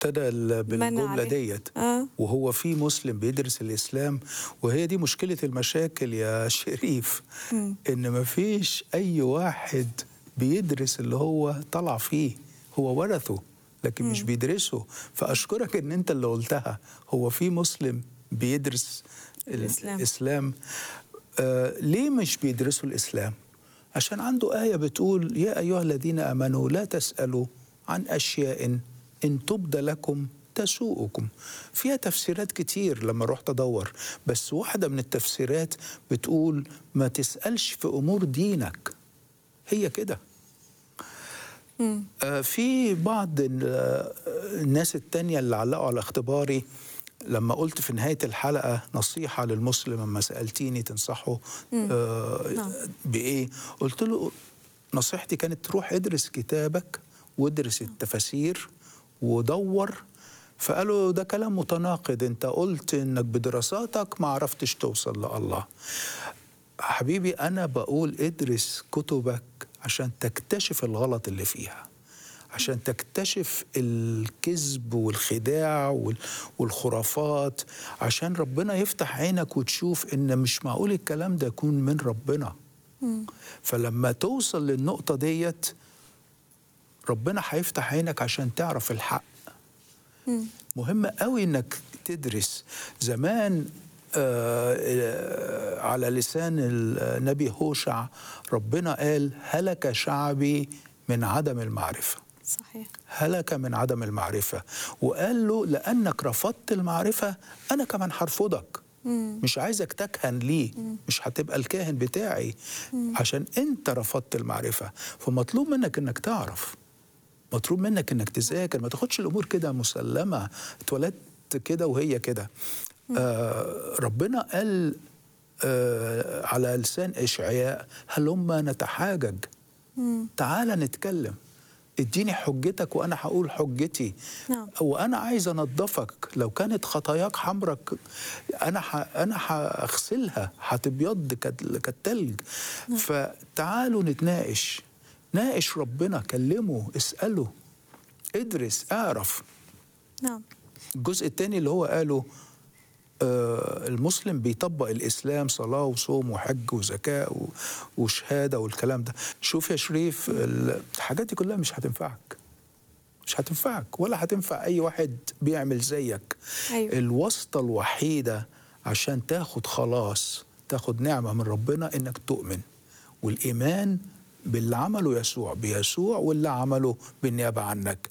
ابتدى ال- بالجمله عليه. ديت آه. وهو في مسلم بيدرس الاسلام وهي دي مشكله المشاكل يا شريف ان ما فيش اي واحد بيدرس اللي هو طلع فيه هو ورثه لكن مش بيدرسه فاشكرك ان انت اللي قلتها هو في مسلم بيدرس الإسلام. الاسلام آه ليه مش بيدرسوا الاسلام عشان عنده ايه بتقول يا ايها الذين امنوا لا تسالوا عن اشياء ان تبد لكم تسوءكم فيها تفسيرات كتير لما رحت ادور بس واحده من التفسيرات بتقول ما تسالش في امور دينك هي كده آه، في بعض ال- آه، الناس التانية اللي علقوا على اختباري لما قلت في نهاية الحلقة نصيحة للمسلم لما سألتيني تنصحه آه نعم. بإيه قلت له نصيحتي كانت تروح ادرس كتابك وادرس التفاسير ودور فقالوا ده كلام متناقض انت قلت انك بدراساتك ما عرفتش توصل لله حبيبي انا بقول ادرس كتبك عشان تكتشف الغلط اللي فيها عشان تكتشف الكذب والخداع وال- والخرافات عشان ربنا يفتح عينك وتشوف ان مش معقول الكلام ده يكون من ربنا فلما توصل للنقطة ديت ربنا هيفتح عينك عشان تعرف الحق مهم قوي انك تدرس زمان آه آه، على لسان النبي هوشع ربنا قال هلك شعبي من عدم المعرفه صحيح هلك من عدم المعرفة وقال له لأنك رفضت المعرفة أنا كمان هرفضك مش عايزك تكهن لي مش هتبقى الكاهن بتاعي عشان أنت رفضت المعرفة فمطلوب منك أنك تعرف مطلوب منك أنك تذاكر ما تاخدش الأمور كده مسلمة اتولدت كده وهي كده آه ربنا قال آه على لسان إشعياء هلما نتحاجج تعال نتكلم اديني حجتك وانا هقول حجتي نعم. وانا عايز انضفك لو كانت خطاياك حمرك انا ح... انا هغسلها هتبيض كال- كالتلج فتعالوا نتناقش ناقش ربنا كلمه اساله ادرس اعرف نعم الجزء الثاني اللي هو قاله آه، المسلم بيطبق الاسلام صلاه وصوم وحج وزكاه و- وشهاده والكلام ده شوف يا شريف ال- الحاجات دي كلها مش هتنفعك مش هتنفعك ولا هتنفع اي واحد بيعمل زيك أيوة. الواسطه الوحيده عشان تاخد خلاص تاخد نعمه من ربنا انك تؤمن والايمان باللي عمله يسوع بيسوع واللي عمله بالنيابه عنك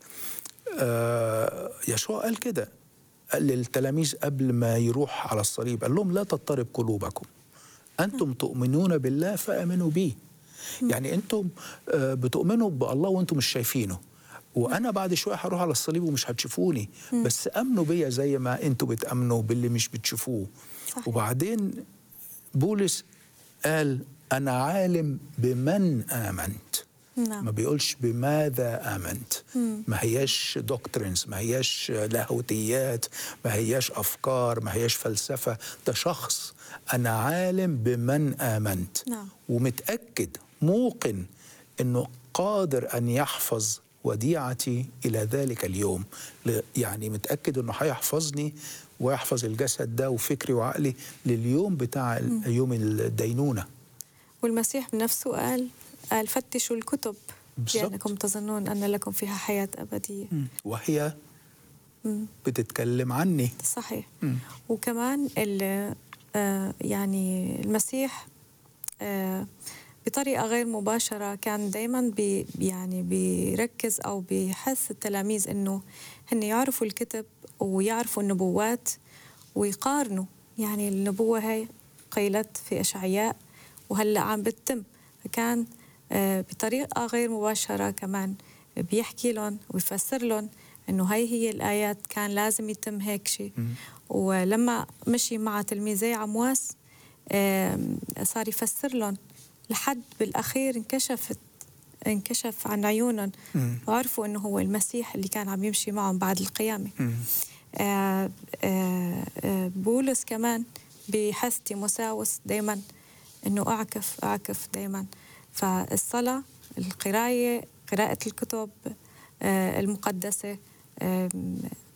آه يسوع قال كده قال للتلاميذ قبل ما يروح على الصليب قال لهم لا تضطرب قلوبكم انتم تؤمنون بالله فامنوا بي يعني انتم آه، بتؤمنوا بالله وانتم مش شايفينه وانا بعد شويه هروح على الصليب ومش هتشوفوني بس امنوا بيا زي ما انتم بتامنوا باللي مش بتشوفوه صحيح. وبعدين بولس قال انا عالم بمن امنت نعم. ما بيقولش بماذا امنت ما هياش دوكترينز ما هياش لاهوتيات ما هياش افكار ما هياش فلسفه ده شخص انا عالم بمن امنت نعم. ومتاكد موقن انه قادر ان يحفظ وديعتي الى ذلك اليوم ل- يعني متاكد انه هيحفظني ويحفظ الجسد ده وفكري وعقلي لليوم بتاع ال- يوم الدينونه والمسيح بنفسه قال قال فتشوا الكتب بالضبط. لأنكم تظنون أن لكم فيها حياة أبدية وهي مم. بتتكلم عني صحيح مم. وكمان ال- آه، يعني المسيح آه، بطريقة غير مباشرة كان دايما بي يعني بيركز أو بيحث التلاميذ إنه هن يعرفوا الكتب ويعرفوا النبوات ويقارنوا يعني النبوة هاي قيلت في إشعياء وهلأ عم بتتم فكان آه، بطريقة غير مباشرة كمان بيحكي لهم ويفسر لهم إنه هاي هي الآيات كان لازم يتم هيك شيء ولما مشي مع تلميذي عمواس آم، صار يفسر لهم لحد بالأخير انكشفت انكشف عن عيونهم وعرفوا انه هو المسيح اللي كان عم يمشي معهم بعد القيامه آه آه آه بولس كمان بحث تيموساوس دائما انه اعكف اعكف دائما فالصلاه القرايه قراءه الكتب آه المقدسه آم،